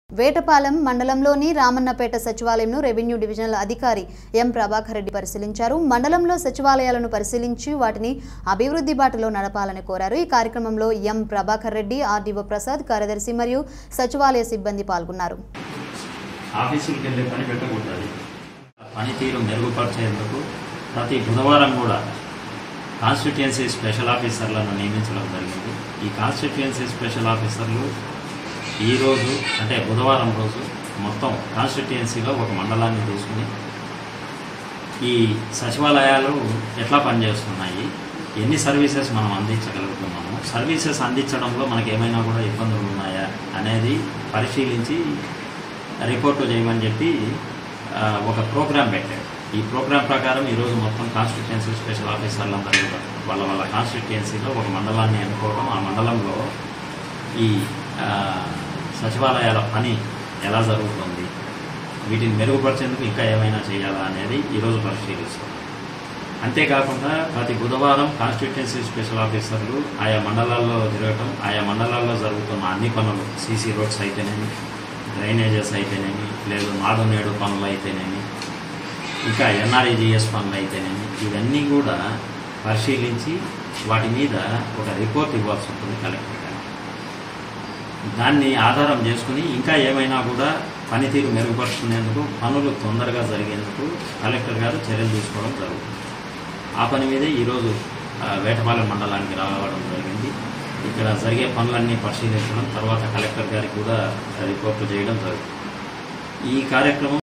వేటపాలెం మండలంలోని Ramannapeta సచివాలయంను revenue divisional అధికారి ఎం ప్రభాకర్ రెడ్డి పరిశీలించారు మండలంలో సచివాలయాలను పరిశీలించి వాటిని అభివృద్ధి బాటలో నడపాలని కోరారు ఈ కార్యక్రమంలో ఎం ప్రభాకర్ రెడ్డి ఆర్డీఓ ప్రసాద్ కార్యదర్శి మరియు సచివాలయ సిబ్బంది పాల్గొన్నారు ఆఫీసులకు వెళ్ళే పని పెట్టకూడదు పనితీరు మెరుగుపరిచేందుకు ప్రతి బుధవారం కూడా కాన్స్టిట్యుయెన్సీ స్పెషల్ ఆఫీసర్లను నియమించడం జరిగింది ఈ కాన్స్టిట్యుయెన్సీ స్పెషల్ ఆఫీసర్లు ఈ రోజు అంటే బుధవారం రోజు మొత్తం కాన్స్టిట్యుయెన్సీలో ఒక మండలాన్ని తీసుకుని ఈ సచివాలయాలు ఎట్లా పనిచేస్తున్నాయి ఎన్ని సర్వీసెస్ మనం అందించగలుగుతున్నాము సర్వీసెస్ అందించడంలో మనకి ఏమైనా కూడా ఇబ్బందులు ఉన్నాయా అనేది పరిశీలించి రిపోర్టు చేయమని చెప్పి ఆ, ఒక ప్రోగ్రాం పెట్టారు ఈ ప్రోగ్రాం ప్రకారం ఈరోజు మొత్తం కాన్స్టిట్యుయెన్సీ స్పెషల్ ఆఫీసర్లందరూ కూడా వాళ్ళ వాళ్ళ కాన్స్టిట్యుయెన్సీలో ఒక మండలాన్ని ఎన్నుకోవడం ఆ మండలంలో ఈ ఆ, సచివాలయాల పని ఎలా జరుగుతుంది వీటిని మెరుగుపరిచేందుకు ఇంకా ఏమైనా చేయాలా అనేది ఈరోజు పరిశీలిస్తాం అంతేకాకుండా ప్రతి బుధవారం కాన్స్టిట్యుయెన్సీ స్పెషల్ ఆఫీసర్లు ఆయా మండలాల్లో తిరగటం ఆయా మండలాల్లో జరుగుతున్న అన్ని పనులు సీసీ రోడ్స్ అయితేనేమి డ్రైనేజెస్ అయితేనేమి లేదు నాడు నేడు పనులు అయితేనేమి ఇంకా ఎన్ఆర్ఈజిఎస్ పనులు అయితేనేమి ఇవన్నీ కూడా పరిశీలించి వాటి మీద ఒక రిపోర్ట్ ఇవ్వాల్సి ఉంటుంది కలెక్టర్ గారు దాన్ని ఆధారం చేసుకుని ఇంకా ఏమైనా కూడా పనితీరు మెరుగుపరుచుకునేందుకు పనులు తొందరగా జరిగేందుకు కలెక్టర్ గారు చర్యలు తీసుకోవడం జరుగుతుంది ఆ పని మీదే ఈరోజు ఆ, వేటపాలెం మండలానికి రావడం జరిగింది ఇక్కడ జరిగే పనులన్నీ పరిశీలించడం తర్వాత కలెక్టర్ గారికి కూడా రిపోర్టు చేయడం జరుగుతుంది ఈ కార్యక్రమం